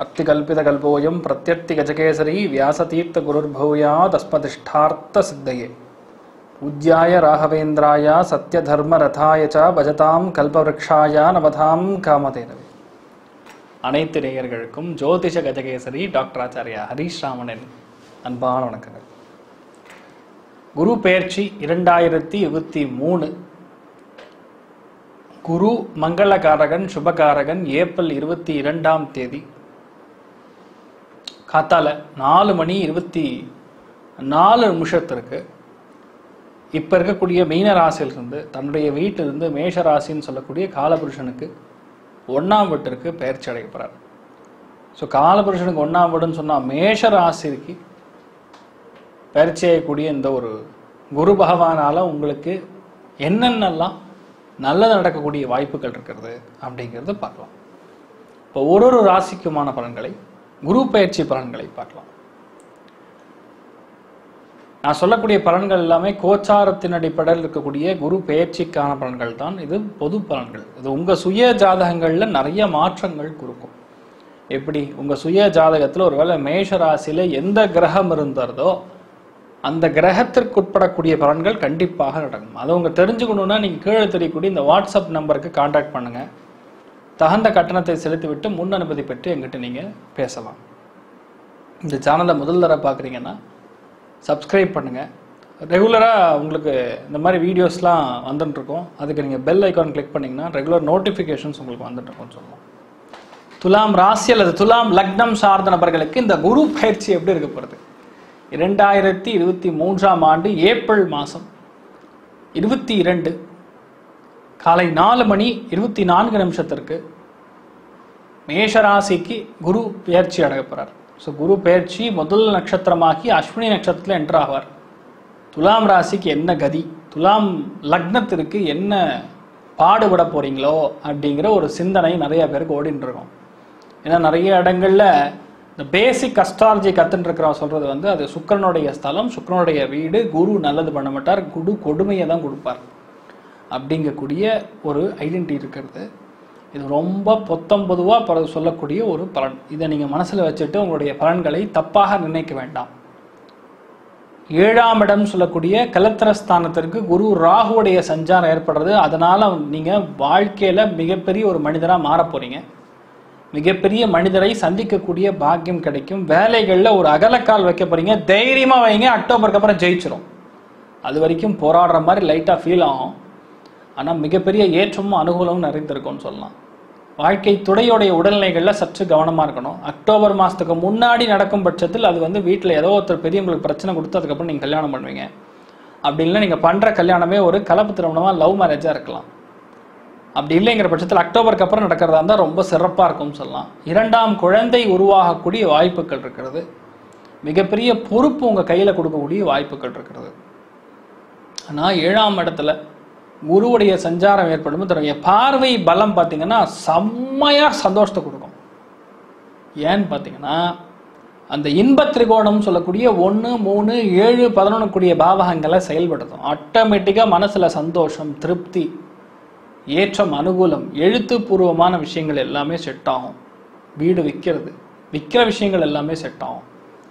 அர்த்திகல்பிதகல்போயம் பிரத்யர்த்தி கஜகேசரி வியாசதீர்த்த குருர்பூயா தஸ்மதிஷ்டார்த்த சித்தையே உஜ்யாய ராகவேந்திராய சத்யதர்ம ரதாய ச பஜதாம் கல்பவருக்ஷாய நவதாம் காமதேனவே அனைத்து நேயர்களுக்கும் ஜோதிஷ கஜகேசரி டாக்டர் ஆச்சாரியா ஹரீஷ் ராமனின் அன்பான வணக்கங்கள் குரு பெயர்ச்சி இரண்டாயிரத்தி இருபத்தி மூணு குரு மங்களகாரகன் சுபகாரகன் ஏப்ரல் இருபத்தி இரண்டாம் தேதி காத்தால நாலு மணி இருபத்தி நாலு நிமிஷத்திற்கு இப்போ இருக்கக்கூடிய மீன ராசியிலிருந்து தன்னுடைய வீட்டிலிருந்து மேஷ ராசின்னு சொல்லக்கூடிய காலபுருஷனுக்கு ஒன்றாம் வீட்டிற்கு பெயர்ச்சி அடைய போகிறார் ஸோ காலபுருஷனுக்கு ஒன்றாம் வீடுன்னு சொன்னால் மேஷ ராசிக்கு பயிற்சி செய்யக்கூடிய இந்த ஒரு குரு பகவானால உங்களுக்கு என்னென்னலாம் நல்லது நடக்கக்கூடிய வாய்ப்புகள் இருக்கிறது அப்படிங்கிறத பார்க்கலாம் இப்போ ஒரு ஒரு ராசிக்குமான பலன்களை குரு பயிற்சி பலன்களை பார்க்கலாம் நான் சொல்லக்கூடிய பலன்கள் எல்லாமே கோச்சாரத்தின் அடிப்படையில் இருக்கக்கூடிய குரு பெயர்ச்சிக்கான பலன்கள் தான் இது பொது பலன்கள் இது உங்க சுய ஜாதகங்கள்ல நிறைய மாற்றங்கள் கொடுக்கும் எப்படி உங்க சுய ஜாதகத்துல ஒருவேளை மேஷ ராசியில எந்த கிரகம் இருந்ததோ அந்த கிரகத்திற்கு உட்படக்கூடிய பலன்கள் கண்டிப்பாக நடக்கும் அதை உங்க தெரிஞ்சுக்கணும்னா நீங்க கீழே தெரியக்கூடிய இந்த வாட்ஸ்அப் நம்பருக்கு காண்டாக்ட் பண்ணுங்க தகுந்த கட்டணத்தை செலுத்திவிட்டு முன் அனுமதி பெற்று எங்கிட்ட நீங்க பேசலாம் இந்த சேனலை முதல் தடவை பார்க்குறீங்கன்னா சப்ஸ்கிரைப் பண்ணுங்க ரெகுலராக உங்களுக்கு இந்த மாதிரி வீடியோஸ்லாம் வந்துட்டு இருக்கும் அதுக்கு நீங்கள் பெல் ஐக்கான் கிளிக் பண்ணிங்கன்னா ரெகுலர் நோட்டிஃபிகேஷன்ஸ் உங்களுக்கு வந்துட்டு இருக்கும்னு சொல்லலாம் துலாம் ராசி அல்லது துலாம் லக்னம் சார்ந்த நபர்களுக்கு இந்த குரு பயிற்சி எப்படி இருக்க போகிறது இரண்டாயிரத்தி இருபத்தி மூன்றாம் ஆண்டு ஏப்ரல் மாதம் இருபத்தி இரண்டு காலை நாலு மணி இருபத்தி நான்கு நிமிஷத்திற்கு மேஷராசிக்கு குரு பெயர்ச்சி அடைய போகிறார் ஸோ குரு பெயர்ச்சி முதல் நட்சத்திரமாகி அஸ்வினி நட்சத்திரத்தில் என்ட்ரு ஆவார் துலாம் ராசிக்கு என்ன கதி துலாம் லக்னத்திற்கு என்ன பாடுபட போறீங்களோ அப்படிங்கிற ஒரு சிந்தனை நிறைய பேருக்கு ஓடிட்டு இருக்கும் ஏன்னா நிறைய இடங்கள்ல இந்த பேசிக் அஸ்ட்ராலஜி கத்துட்டு இருக்கிறவன் சொல்றது வந்து அது சுக்கரனுடைய ஸ்தலம் சுக்கரனுடைய வீடு குரு நல்லது பண்ண மாட்டார் குரு கொடுமையை தான் கொடுப்பார் அப்படிங்கக்கூடிய ஒரு ஐடென்டிட்டி இருக்கிறது இது ரொம்ப பொத்தம் பொதுவாக சொல்லக்கூடிய ஒரு பலன் இதை நீங்கள் மனசில் வச்சுட்டு உங்களுடைய பலன்களை தப்பாக நினைக்க வேண்டாம் ஏழாம் இடம் சொல்லக்கூடிய கலத்திரஸ்தானத்திற்கு குரு ராகுவுடைய சஞ்சாரம் ஏற்படுறது அதனால நீங்க வாழ்க்கையில மிகப்பெரிய ஒரு மனிதரா மாறப் போறீங்க மிகப்பெரிய மனிதரை சந்திக்கக்கூடிய பாக்கியம் கிடைக்கும் வேலைகள்ல ஒரு அகலக்கால் வைக்க போறீங்க தைரியமா வைங்க அக்டோபருக்கு அப்புறம் ஜெயிச்சிரும் அது வரைக்கும் போராடுற மாதிரி லைட்டா ஃபீல் ஆகும் ஆனா மிகப்பெரிய ஏற்றமும் அனுகூலமும் நிறைந்திருக்கும்னு சொல்லலாம் வாழ்க்கை துடையோடைய உடல்நிலைகளில் சற்று கவனமாக இருக்கணும் அக்டோபர் மாதத்துக்கு முன்னாடி நடக்கும் பட்சத்தில் அது வந்து வீட்டில் ஏதோ ஒருத்தர் பெரியவங்களுக்கு பிரச்சனை கொடுத்து அதுக்கப்புறம் நீங்கள் கல்யாணம் பண்ணுவீங்க அப்படி இல்லை நீங்கள் பண்ணுற கல்யாணமே ஒரு கலப்பு திருமணமாக லவ் மேரேஜாக இருக்கலாம் அப்படி இல்லைங்கிற பட்சத்தில் அக்டோபருக்கு அப்புறம் நடக்கிறதா இருந்தால் ரொம்ப சிறப்பாக இருக்கும்னு சொல்லலாம் இரண்டாம் குழந்தை உருவாகக்கூடிய வாய்ப்புகள் இருக்கிறது மிகப்பெரிய பொறுப்பு உங்கள் கையில் கொடுக்கக்கூடிய வாய்ப்புகள் இருக்கிறது ஆனால் ஏழாம் இடத்துல குருவுடைய சஞ்சாரம் ஏற்படும் தன்னுடைய பார்வை பலம் பார்த்தீங்கன்னா செம்மையா சந்தோஷத்தை கொடுக்கும் ஏன்னு பார்த்தீங்கன்னா அந்த இன்ப திரிகோணம் சொல்லக்கூடிய ஒன்று மூணு ஏழு பதினொன்று கூடிய பாவகங்களை செயல்படுத்தும் ஆட்டோமேட்டிக்காக மனசில் சந்தோஷம் திருப்தி ஏற்றம் அனுகூலம் எழுத்துப்பூர்வமான விஷயங்கள் எல்லாமே செட் ஆகும் வீடு விற்கிறது விற்கிற விஷயங்கள் எல்லாமே செட் ஆகும்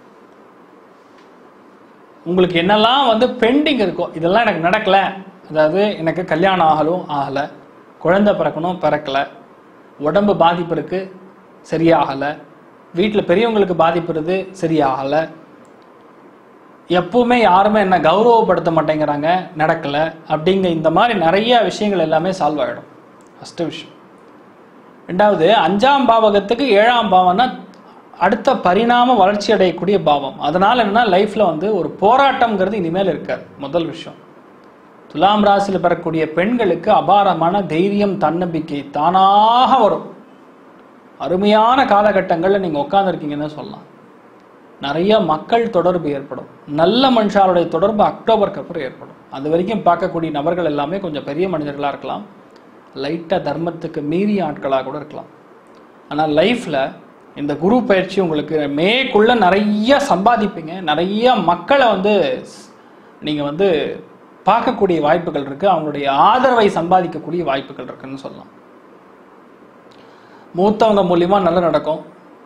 உங்களுக்கு என்னெல்லாம் வந்து பெண்டிங் இருக்கோ இதெல்லாம் எனக்கு நடக்கல அதாவது எனக்கு கல்யாணம் ஆகலும் ஆகலை குழந்தை பிறக்கணும் பிறக்கலை உடம்பு பாதிப்பு இருக்கு சரியாகலை வீட்டில் பெரியவங்களுக்கு பாதிப்பு இருக்கு சரியாகலை எப்பவுமே யாருமே என்ன கௌரவப்படுத்த மாட்டேங்கிறாங்க நடக்கலை அப்படிங்க இந்த மாதிரி நிறைய விஷயங்கள் எல்லாமே சால்வ் ஆகிடும் ஃபஸ்ட்டு விஷயம் ரெண்டாவது அஞ்சாம் பாவகத்துக்கு ஏழாம் பாவம்னா அடுத்த பரிணாம வளர்ச்சி அடையக்கூடிய பாவம் அதனால என்னன்னா லைஃப்ல வந்து ஒரு போராட்டம்ங்கிறது இனிமேல் இருக்காது முதல் விஷயம் துலாம் ராசியில் பெறக்கூடிய பெண்களுக்கு அபாரமான தைரியம் தன்னம்பிக்கை தானாக வரும் அருமையான காலகட்டங்களில் நீங்கள் உட்காந்துருக்கீங்கன்னு சொல்லலாம் நிறைய மக்கள் தொடர்பு ஏற்படும் நல்ல மனுஷாருடைய தொடர்பு அக்டோபருக்கு அப்புறம் ஏற்படும் அது வரைக்கும் பார்க்கக்கூடிய நபர்கள் எல்லாமே கொஞ்சம் பெரிய மனிதர்களாக இருக்கலாம் லைட்டாக தர்மத்துக்கு மீறிய ஆட்களாக கூட இருக்கலாம் ஆனால் லைஃப்பில் இந்த குரு பயிற்சி உங்களுக்கு மேக்குள்ள நிறைய சம்பாதிப்பீங்க நிறைய மக்களை வந்து நீங்கள் வந்து பார்க்கக்கூடிய வாய்ப்புகள் இருக்கு அவங்களுடைய ஆதரவை சம்பாதிக்கக்கூடிய வாய்ப்புகள் இருக்குன்னு சொல்லலாம் மூத்தவங்க மூலியமா நல்ல நடக்கும்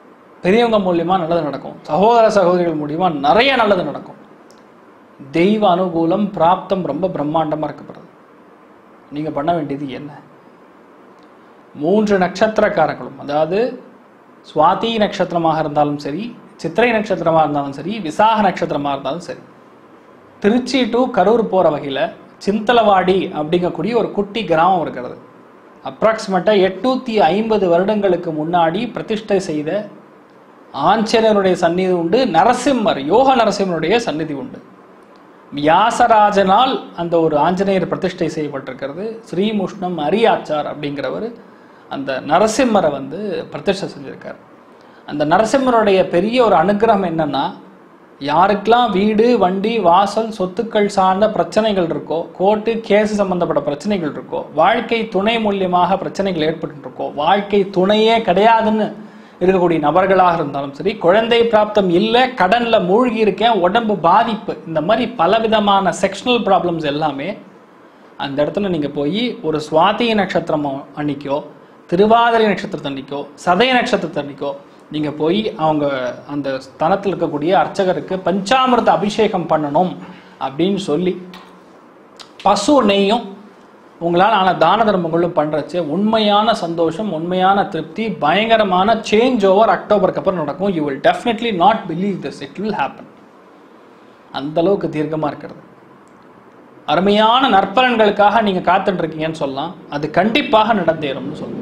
பெரியவங்க மூலியமா நல்லது நடக்கும் சகோதர சகோதரிகள் மூலியமா நிறைய நல்லது நடக்கும் தெய்வ அனுகூலம் பிராப்தம் ரொம்ப பிரம்மாண்டமா இருக்கப்படுறது நீங்க பண்ண வேண்டியது என்ன மூன்று நட்சத்திரக்காரர்களும் அதாவது சுவாதி நட்சத்திரமாக இருந்தாலும் சரி சித்திரை நட்சத்திரமாக இருந்தாலும் சரி விசாக நட்சத்திரமாக இருந்தாலும் சரி திருச்சி டு கரூர் போகிற வகையில் சிந்தலவாடி அப்படிங்கக்கூடிய ஒரு குட்டி கிராமம் இருக்கிறது அப்ராக்சிமேட்டாக எட்நூற்றி ஐம்பது வருடங்களுக்கு முன்னாடி பிரதிஷ்டை செய்த ஆஞ்சநேயருடைய சந்நிதி உண்டு நரசிம்மர் யோக நரசிம்மருடைய சந்நிதி உண்டு வியாசராஜனால் அந்த ஒரு ஆஞ்சநேயர் பிரதிஷ்டை செய்யப்பட்டிருக்கிறது ஸ்ரீமுஷ்ணம் அரியாச்சார் அப்படிங்கிறவர் அந்த நரசிம்மரை வந்து பிரதிஷ்டை செஞ்சிருக்கார் அந்த நரசிம்மருடைய பெரிய ஒரு அனுகிரகம் என்னன்னா யாருக்கெல்லாம் வீடு வண்டி வாசல் சொத்துக்கள் சார்ந்த பிரச்சனைகள் இருக்கோ கோர்ட்டு கேஸ் சம்பந்தப்பட்ட பிரச்சனைகள் இருக்கோ வாழ்க்கை துணை மூலியமாக பிரச்சனைகள் ஏற்பட்டு இருக்கோ வாழ்க்கை துணையே கிடையாதுன்னு இருக்கக்கூடிய நபர்களாக இருந்தாலும் சரி குழந்தை பிராப்தம் இல்லை கடன்ல மூழ்கி இருக்கேன் உடம்பு பாதிப்பு இந்த மாதிரி பலவிதமான செக்ஷனல் ப்ராப்ளம்ஸ் எல்லாமே அந்த இடத்துல நீங்க போய் ஒரு சுவாதி நட்சத்திரம் அன்னைக்கோ திருவாதிரை நட்சத்திரத்து அன்னைக்கோ சதய நட்சத்திரத்து அன்னைக்கோ நீங்க போய் அவங்க அந்த ஸ்தலத்தில் இருக்கக்கூடிய அர்ச்சகருக்கு பஞ்சாமிர்த அபிஷேகம் பண்ணணும் அப்படின்னு சொல்லி பசு நெய்யும் உங்களால் ஆன தான தர்மங்களும் பண்றச்சு உண்மையான சந்தோஷம் உண்மையான திருப்தி பயங்கரமான சேஞ்ச் ஓவர் அக்டோபருக்கு அப்புறம் நடக்கும் you will definitely not believe this it will happen அந்த அளவுக்கு தீர்க்கமா இருக்கிறது அருமையான நற்பலன்களுக்காக நீங்க காத்துட்டு இருக்கீங்கன்னு சொல்லலாம் அது கண்டிப்பாக நடந்தேறும்னு சொல்லலாம்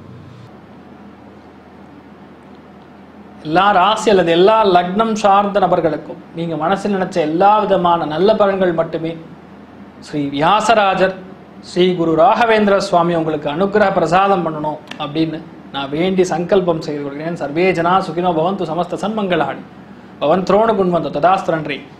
எல்லா ராசி அல்லது எல்லா லக்னம் சார்ந்த நபர்களுக்கும் நீங்க மனசில் நினைச்ச எல்லா விதமான நல்ல பலன்கள் மட்டுமே ஸ்ரீ வியாசராஜர் ஸ்ரீ குரு ராகவேந்திர சுவாமி உங்களுக்கு அனுக்கிரக பிரசாதம் பண்ணணும் அப்படின்னு நான் வேண்டி சங்கல்பம் செய்து கொள்கிறேன் சர்வே ஜனா சுகினோ பவந்து சமஸ்த சன்மங்களாடி பவன் திரோண குண்வந்து ததாஸ்து நன்றி